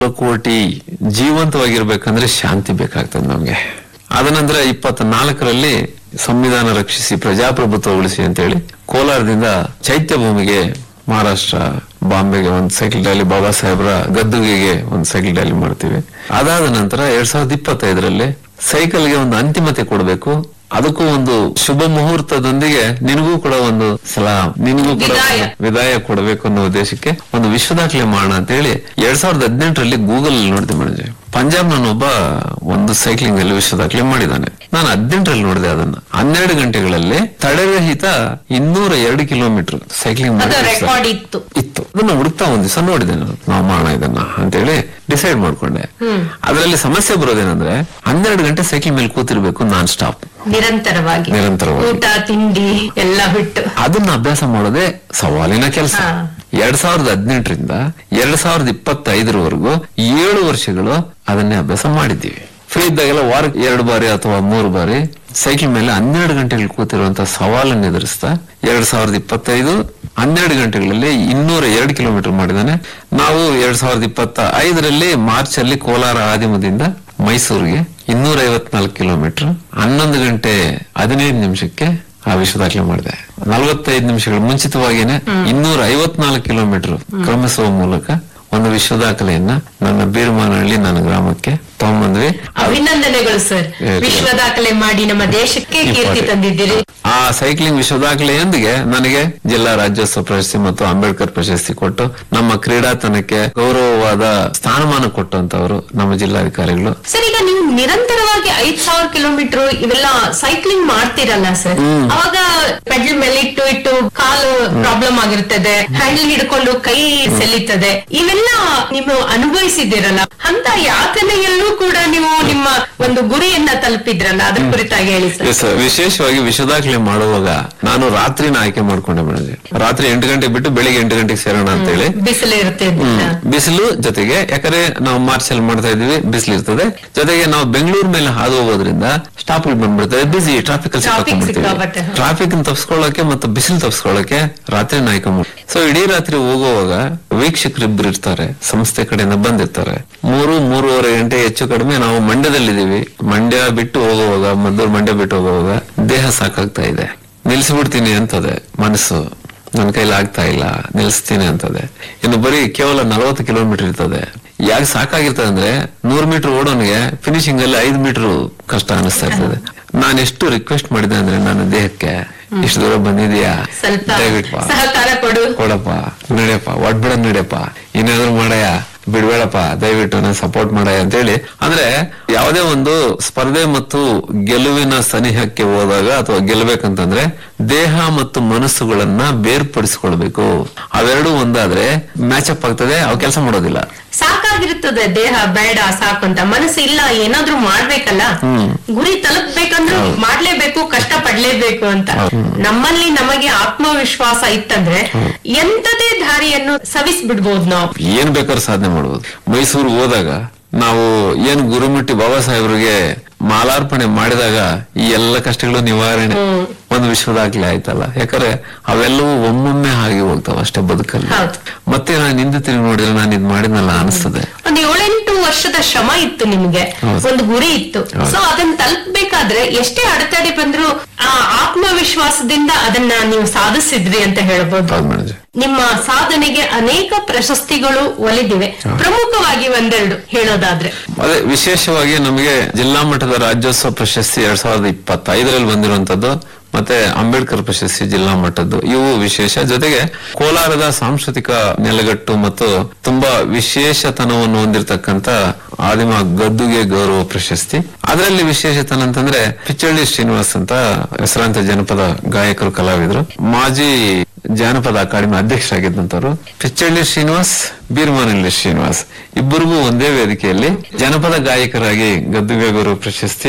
ಕೋಟಿ ಜೀವಂತವಾಗಿರ್ಬೇಕಂದ್ರೆ ಶಾಂತಿ ಬೇಕಾಗ್ತದೆ ನಮ್ಗೆ ಅದ ನಂತರ ಇಪ್ಪತ್ತ ನಾಲ್ಕರಲ್ಲಿ ಸಂವಿಧಾನ ರಕ್ಷಿಸಿ ಪ್ರಜಾಪ್ರಭುತ್ವ ಉಳಿಸಿ ಅಂತೇಳಿ ಕೋಲಾರದಿಂದ ಚೈತ್ಯ ಭೂಮಿಗೆ ಮಹಾರಾಷ್ಟ್ರ ಬಾಂಬೆಗೆ ಒಂದು ಸೈಕಲ್ ರ್ಯಾಲಿ ಬಾಬಾ ಸಾಹೇಬ್ರ ಗದ್ದುಗೆಗೆ ಒಂದು ಸೈಕಲ್ ರ್ಯಾಲಿ ಮಾಡ್ತೀವಿ ಅದಾದ ನಂತರ ಎರಡ್ ಸಾವಿರದ ಇಪ್ಪತ್ತೈದರಲ್ಲಿ ಸೈಕಲ್ಗೆ ಒಂದು ಅಂತಿಮತೆ ಕೊಡಬೇಕು ಅದಕ್ಕೂ ಒಂದು ಶುಭ ಮುಹೂರ್ತದೊಂದಿಗೆ ನಿನಗೂ ಕೂಡ ಒಂದು ಸಲ ನಿನಗೂ ಕೂಡ ವಿದಾಯ. ವಿದಾಯ ಕೊಡಬೇಕು ಅನ್ನೋ ಉದ್ದೇಶಕ್ಕೆ ಒಂದು ವಿಶ್ವ ದಾಖಲೆ ಮಾಡೋಣ ಅಂತ ಹೇಳಿ ಎರಡ್ ಸಾವಿರದ ಹದಿನೆಂಟರಲ್ಲಿ ಗೂಗಲ್ ನೋಡಿದೆ ಮನೋಜ್ ಪಂಜಾಬ್ ನನ್ನೊಬ್ಬ ಒಂದು ಸೈಕ್ಲಿಂಗ್ ಅಲ್ಲಿ ವಿಶ್ವ ದಾಖಲೆ ಮಾಡಿದ್ದಾನೆ ನಾನು ಹದಿನೆಂಟರಲ್ಲಿ ನೋಡಿದೆ ಅದನ್ನ ಹನ್ನೆರಡು ಗಂಟೆಗಳಲ್ಲಿ ತಡೆರಹಿತ ಇನ್ನೂರ ಎರಡು ಕಿಲೋಮೀಟರ್ ಸೈಕ್ಲಿಂಗ್ ಅದು ಮಾಡಿ ರೆಕಾರ್ಡ್ ಇತ್ತು ಇತ್ತು ಅದನ್ನ ಹುಡುಕ್ತಾ ಒಂದ್ ದಿವಸ ನೋಡಿದೆ ನಾನು ನಾವು ಮಾಡೋಣ ಇದನ್ನ ಅಂತೇಳಿ ಡಿಸೈಡ್ ಮಾಡ್ಕೊಂಡೆ ಅದರಲ್ಲಿ ಸಮಸ್ಯೆ ಬರೋದೇನಂದ್ರೆ ಹನ್ನೆರಡು ಗಂಟೆ ಸೈಕಲ್ ಮೇಲೆ ಕೂತಿರ್ಬೇಕು ನಾನ್ ಸ್ಟಾಪ್ ನಿರಂತರವಾಗಿ ನಿರಂತರವಾಗಿ. ಊಟ ತಿಂಡಿ ಎಲ್ಲ ಬಿಟ್ಟು ಅದನ್ನ ಅಭ್ಯಾಸ ಮಾಡೋದೇ ಸವಾಲಿನ ಕೆಲಸ ಹಾ. ಎರಡ್ ಸಾವಿರದ ಹದಿನೆಂಟರಿಂದ ಎರಡ್ ಸಾವಿರದ ಇಪ್ಪತ್ತೈದರವರೆಗೂ ಏಳು ವರ್ಷಗಳು ಅದನ್ನೇ ಅಭ್ಯಾಸ ಮಾಡಿದ್ದೀವಿ ಫ್ರೀ ಇದ್ದಾಗೆಲ್ಲ ವಾರಕ್ಕೆ ಎರಡು ಬಾರಿ ಅಥವಾ ಮೂರು ಬಾರಿ ಸೈಕಲ್ ಮೇಲೆ ಹನ್ನೆರಡು ಗಂಟೆಗಳು ಕೂತಿರುವಂತ ಸವಾಲನ್ನು ಎದುರಿಸ್ತಾ ಎರಡ್ ಸಾವಿರದ ಇಪ್ಪತ್ತೈದು ಹನ್ನೆರಡು ಗಂಟೆಗಳಲ್ಲಿ ಇನ್ನೂರ ಎರಡು ಕಿಲೋಮೀಟರ್ ಮಾಡಿದಾನೆ ನಾವು ಎರಡ್ ಸಾವಿರದ ಇಪ್ಪತ್ತ ಐದರಲ್ಲಿ ಮಾರ್ಚ್ ಅಲ್ಲಿ ಕೋಲಾರ ಆದಿಮದಿಂದ ಮೈಸೂರಿಗೆ ಇನ್ನೂರ ಐವತ್ನಾಲ್ಕು ಕಿಲೋಮೀಟರ್ ಹನ್ನೊಂದು ಗಂಟೆ ಹದಿನೈದು ನಿಮಿಷಕ್ಕೆ ಆ ವಿಶ್ವ ದಾಖಲೆ ಮಾಡಿದೆ ನಲವತ್ತೈದು ನಿಮಿಷಗಳ ಮುಂಚಿತವಾಗಿನೇ ಇನ್ನೂರ ಐವತ್ನಾಲ್ಕು ಕಿಲೋಮೀಟರ್ ಕ್ರಮಿಸುವ ಮೂಲಕ ಒಂದು ವಿಶ್ವ ದಾಖಲೆಯನ್ನ ನನ್ನ ಬೀರ್ಮಾನಹಳ್ಳಿ ನನ್ನ ಗ್ರಾಮಕ್ಕೆ ತಗೊಂಬಂದ್ವಿ ಅಭಿನಂದನೆಗಳು ಸರ್ ಏ, ವಿಶ್ವ ದಾಖಲೆ ಮಾಡಿ ನಮ್ಮ ದೇಶಕ್ಕೆ ಕೀರ್ತಿ ಇಂಪಾರ್ಟೆಂಟ್. ತಂದಿದ್ದೀರಿ ಆ ಸೈಕ್ಲಿಂಗ್ ವಿಶ್ವ ದಾಖಲೆಯೊಂದಿಗೆ ನನಗೆ ಜಿಲ್ಲಾ ರಾಜ್ಯೋತ್ಸವ ಪ್ರಶಸ್ತಿ ಮತ್ತು ಅಂಬೇಡ್ಕರ್ ಪ್ರಶಸ್ತಿ ಕೊಟ್ಟು ನಮ್ಮ ಕ್ರೀಡಾತನಕ್ಕೆ ಗೌರವವಾದ ಸ್ಥಾನಮಾನ ಕೊಟ್ಟಂತವರು ನಮ್ಮ ಜಿಲ್ಲಾಧಿಕಾರಿಗಳು ಸರ್ ಈಗ ನೀವು ನಿರಂತರವಾಗಿ ಐದ್ ಸಾವಿರ ಕಿಲೋಮೀಟರ್ ಇವೆಲ್ಲ ಸೈಕ್ಲಿಂಗ್ ಮಾಡ್ತೀರಲ್ಲ ಸರ್ ಅವಾಗ ಪೆಡಲ್ ಮೇಲೆ ಇಟ್ಟು ಇಟ್ಟು ಕಾಲು ಪ್ರಾಬ್ಲಮ್ ಆಗಿರ್ತದೆ ಹ್ಯಾಂಡಲ್ ಹಿಡ್ಕೊಂಡು ಕೈ ಸೆಲೀತದೆ ಇವೆಲ್ಲ ನೀವು ಅನುಭವಿಸಿದ್ದೀರಲ್ಲ ಅಂತ ಯಾತನೆಯಲ್ಲೂ ಕೂಡ ನೀವು ನಿಮ್ಮ ಒಂದು ಗುರಿಯನ್ನ ತಲುಪಿದ್ರಲ್ಲ ಅದ್ರ ಕುರಿತಾಗಿ ಹೇಳಿ ಸರ್ ಎಸ್, ವಿಶೇಷವಾಗಿ ವಿಶ್ವ ದಾಖಲೆ ಮಾಡುವಾಗ ನಾನು ರಾತ್ರಿನ ಆಯ್ಕೆ ಮಾಡ್ಕೊಂಡೆ ಮೇಡಮ್ ರಾತ್ರಿ ಎಂಟು ಗಂಟೆಗೆ ಬಿಟ್ಟು ಬೆಳಿಗ್ಗೆ ಎಂಟು ಗಂಟೆಗೆ ಸೇರೋಣ ಅಂತೇಳಿ ಬಿಸಿಲು ಇರುತ್ತೆ ಹ್ಮ್. ಬಿಸಿಲು ಜೊತೆಗೆ ಯಾಕಂದ್ರೆ ನಾವು ಮಾರ್ಚ್ ಅಲ್ಲಿ ಮಾಡ್ತಾ ಇದೀವಿ ಬಿಸಿಲು ಇರ್ತದೆ ಜೊತೆಗೆ ನಾವು ಬೆಂಗಳೂರು ಮೇಲೆ ಹಾದು ಹೋಗೋದ್ರಿಂದ ಸ್ಟಾಪ್ ಬಂದ್ಬಿಡ್ತದೆ ಬಿಸಿ ಟ್ರಾಫಿಕ್ ಅಲ್ಲಿ Traffic ಸಿಕ್ಕಾಕೊಂಡ್ಬಿಡ್ತೀವಿ ಸಿಕ್ಕಾಪಟ್ಟೆ. ಟ್ರಾಫಿಕ್ ತಪ್ಪಿಸ್ಕೊಳ್ಳೋಕೆ ಮತ್ತು ಬಿಸಿಲು ತಪ್ಪಿಸ್ಕೊಳ್ಳೋಕೆ ರಾತ್ರಿ ನಾಯ್ಕ ಸೊ ಇಡೀ ರಾತ್ರಿ ಹೋಗುವಾಗ ವೀಕ್ಷಕರಿಬ್ರು ಇರ್ತಾರೆ ಸಂಸ್ಥೆ ಕಡೆಯಿಂದ ಬಂದಿರ್ತಾರೆ ಮೂರು ಮೂರುವರೆ ಗಂಟೆ ಹೆಚ್ಚು ಕಡಿಮೆ ನಾವು ಮಂಡ್ಯದಲ್ಲಿದ್ದೀವಿ ಮಂಡ್ಯ ಬಿಟ್ಟು ಹೋಗುವಾಗ ಮದ್ದೂರು ಮಂಡ್ಯ ಬಿಟ್ಟು ಹೋಗುವಾಗ ದೇಹ ಸಾಕಾಗ್ತಾ ಇದೆ ನಿಲ್ಸಿಬಿಡ್ತೀನಿ ಅಂತದೆ ಮನಸ್ಸು ನನ್ನ ಕೈಲಿ ಆಗ್ತಾ ಇಲ್ಲ ನಿಲ್ಲಿಸ್ತೀನಿ ಅಂತದೆ ಇನ್ನು ಬರೀ ಕೇವಲ ನಲವತ್ತು ಕಿಲೋಮೀಟರ್ ಇರ್ತದೆ ಯಾಕೆ ಸಾಕಾಗಿರ್ತದೆ ಅಂದ್ರೆ ನೂರು ಮೀಟರ್ ಓಡೋನಿಗೆ ಫಿನಿಶಿಂಗ್ ಅಲ್ಲಿ ಐದು ಮೀಟರ್ ಕಷ್ಟ ಅನಿಸ್ತಾ ಇರ್ತದೆ ನಾನು ಎಷ್ಟು ರಿಕ್ವೆಸ್ಟ್ ಮಾಡಿದೆ ಅಂದ್ರೆ ನನ್ನ ದೇಹಕ್ಕೆ ಇಷ್ಟು ದೂರ ಬಂದಿದ್ಯಾ ಸ್ವಲ್ಪ ದಯವಿಟ್ಟು ಬಾ. ಸಹಕಾರ ಕೊಡು ಕೊಡಪ್ಪ ನಡೆಯಪ್ಪ ಒಡ್ಬಿಡ ನಡೆಯಪ್ಪ ಏನಾದ್ರು ಮಾಡಯ್ಯ ಬಿಡ್ಬೇಡಪ್ಪ ದಯವಿಟ್ಟು ನಾನು ಸಪೋರ್ಟ್ ಮಾಡಯ್ಯ ಅಂತೇಳಿ ಅಂದ್ರೆ ಯಾವುದೇ ಒಂದು ಸ್ಪರ್ಧೆ ಮತ್ತು ಗೆಲುವಿನ ಸನಿಹಕ್ಕೆ ಹೋದಾಗ ಅಥವಾ ಗೆಲ್ಲಬೇಕಂತಂದ್ರೆ ದೇಹ ಮತ್ತು ಮನಸ್ಸುಗಳನ್ನ ಬೇರ್ಪಡಿಸಿಕೊಳ್ಬೇಕು ಅವೆರಡೂ ಒಂದಾದ್ರೆ ಮ್ಯಾಚ್ ಅಪ್ ಆಗ್ತದೆ ಅವು ಕೆಲಸ ಮಾಡೋದಿಲ್ಲ ಸಾಕಾಗಿರ್ತದೆ ದೇಹ ಬೇಡ ಸಾಕು ಅಂತ ಮನಸ್ಸು ಇಲ್ಲ ಏನಾದ್ರೂ ಮಾಡ್ಬೇಕಲ್ಲ ಗುರಿ ತಲುಪ್ಬೇಕಂದ್ರೂ ಮಾಡ್ಲೇಬೇಕು ಕಷ್ಟ ಪಡ್ಲೇಬೇಕು ಅಂತ ನಮ್ಮಲ್ಲಿ ನಮಗೆ ಆತ್ಮವಿಶ್ವಾಸ ಇತ್ತಂದ್ರೆ ಎಂತದೇ ದಾರಿಯನ್ನು ಸವಿಸ್ಬಿಡ್ಬೋದು ನಾವು ಏನ್ ಬೇಕಾದ್ರೂ ಸಾಧನೆ ಮಾಡ್ಬೋದು ಮೈಸೂರಿಗೆ ಹೋದಾಗ ನಾವು ಏನ್ ಗುರುಮಟ್ಟಿ ಬಾಬಾ ಸಾಹೇಬ್ರಿಗೆ ಮಾಲಾರ್ಪಣೆ ಮಾಡಿದಾಗ ಈ ಎಲ್ಲ ಕಷ್ಟಗಳು ನಿವಾರಣೆ ಒಂದು ವಿಶ್ವ ದಾಖಲೆ ಆಯ್ತಲ್ಲ ಯಾಕಂದ್ರೆ ಅವೆಲ್ಲವೂ ಒಮ್ಮೊಮ್ಮೆ ಆಗಿ ಹೋಗ್ತಾವ ಅಷ್ಟೇ ಬದುಕಲ್ಲಿ ಹೌದು. ಮತ್ತೆ ನಾನು ಹಿಂದೆ ತಿರುಗಿ ನೋಡಿದ್ರೆ ನಾನು ಇದ್ ಮಾಡಿದ್ನಲ್ಲ ಅನಿಸ್ತದೆ ಒಂದು ಏಳೆಂಟು ವರ್ಷದ ಶ್ರಮ ಇತ್ತು ನಿಮ್ಗೆ ಹೌದು. ಒಂದು ಗುರಿ ಇತ್ತು ಸೊ ಅದನ್ನ ತಲುಪಬೇಕಾದ್ರೆ ಎಷ್ಟೇ ಅಡೆತಡೆ ಬಂದ್ರು ಆ ಆತ್ಮವಿಶ್ವಾಸದಿಂದ ಅದನ್ನ ನೀವು ಸಾಧಿಸಿದ್ರಿ ಅಂತ ಹೇಳ್ಬೋದು ಹೌದು ಮೇಡಮ್ ನಿಮ್ಮ ಸಾಧನೆಗೆ ಅನೇಕ ಪ್ರಶಸ್ತಿಗಳು ಒಲಿದಿವೆ ಪ್ರಮುಖವಾಗಿ ಒಂದೆರಡು ಹೇಳೋದಾದ್ರೆ ಅದೇ ವಿಶೇಷವಾಗಿ ನಮಗೆ ಜಿಲ್ಲಾ ಮಟ್ಟದ ರಾಜ್ಯೋತ್ಸವ ಪ್ರಶಸ್ತಿ ಎರಡ್ ಸಾವಿರದ ಇಪ್ಪತ್ತೈದರಲ್ಲಿ ಬಂದಿರುವಂತದ್ದು ಮತ್ತೆ ಅಂಬೇಡ್ಕರ್ ಪ್ರಶಸ್ತಿ ಜಿಲ್ಲಾ ಮಟ್ಟದ್ದು ಇವು ವಿಶೇಷ ಜೊತೆಗೆ ಕೋಲಾರದ ಸಾಂಸ್ಕೃತಿಕ ನೆಲೆಗಟ್ಟು ಮತ್ತು ತುಂಬಾ ವಿಶೇಷತನವನ್ನು ಹೊಂದಿರತಕ್ಕಂತ ಆದಿಮ ಗದ್ದುಗೆ ಗೌರವ ಪ್ರಶಸ್ತಿ ಅದರಲ್ಲಿ ವಿಶೇಷತನ ಅಂತಂದ್ರೆ ಪಿಚ್ಚಳ್ಳಿ ಶ್ರೀನಿವಾಸ್ ಅಂತ ಹೆಸರಾಂತ ಜನಪದ ಗಾಯಕರು ಕಲಾವಿದರು ಮಾಜಿ ಜಾನಪದ ಅಕಾಡೆಮಿ ಅಧ್ಯಕ್ಷರಾಗಿದ್ದಂತವರು ಪಿಚ್ಚಳ್ಳಿ ಶ್ರೀನಿವಾಸ್ ಬೀರ್ಮಾನಹಳ್ಳಿ ಶ್ರೀನಿವಾಸ್ ಇಬ್ಬರಿಗೂ ಒಂದೇ ವೇದಿಕೆಯಲ್ಲಿ ಜನಪದ ಗಾಯಕರಾಗಿ ಗದ್ದುಗೆ ಗೌರವ ಪ್ರಶಸ್ತಿ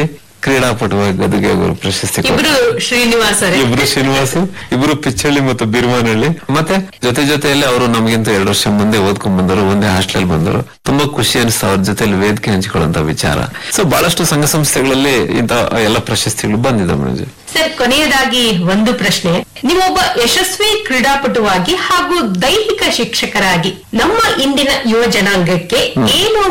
ಕ್ರೀಡಾಪಟುವಾಗಿ ಗದುಗೆ ಅವರು ಪ್ರಶಸ್ತಿ ಕೊಟ್ಟರು. ಇಬ್ರು ಶ್ರೀನಿವಾಸರೇ ಇಬ್ರು ಶ್ರೀನಿವಾಸ್ ಇಬ್ರು ಪಿಚ್ಚಳ್ಳಿ ಮತ್ತು ಬಿರ್ಮಾನಹಳ್ಳಿ ಮತ್ತೆ ಜೊತೆ ಜೊತೆಯಲ್ಲಿ ಅವರು ನಮಗಿಂತ ಎರಡು ವರ್ಷ ಮುಂದೆ ಓದ್ಕೊಂಡ್ ಬಂದರು ಒಂದೇ ಹಾಸ್ಟೆಲ್ ಬಂದರು ತುಂಬಾ ಖುಷಿ ಅನಿಸ್ತು ಅವ್ರ ಜೊತೆಲಿ ವೇದಿಕೆ ಹಂಚಿಕೊಳ್ಳುವಂತ ವಿಚಾರ ಸೊ ಬಹಳಷ್ಟು ಸಂಘ ಸಂಸ್ಥೆಗಳಲ್ಲಿ ಇಂತ ಎಲ್ಲ ಪ್ರಶಸ್ತಿಗಳು ಬಂದಿದೆ ಮನೋಜ್ ಸರ್ ಕೊನೆಯದಾಗಿ ಒಂದು ಪ್ರಶ್ನೆ ನೀವೊಬ್ಬ ಯಶಸ್ವಿ ಕ್ರೀಡಾಪಟುವಾಗಿ ಹಾಗೂ ದೈಹಿಕ ಶಿಕ್ಷಕರಾಗಿ ನಮ್ಮ ಇಂದಿನ ಯುವ ಜನಾಂಗಕ್ಕೆ ಏನು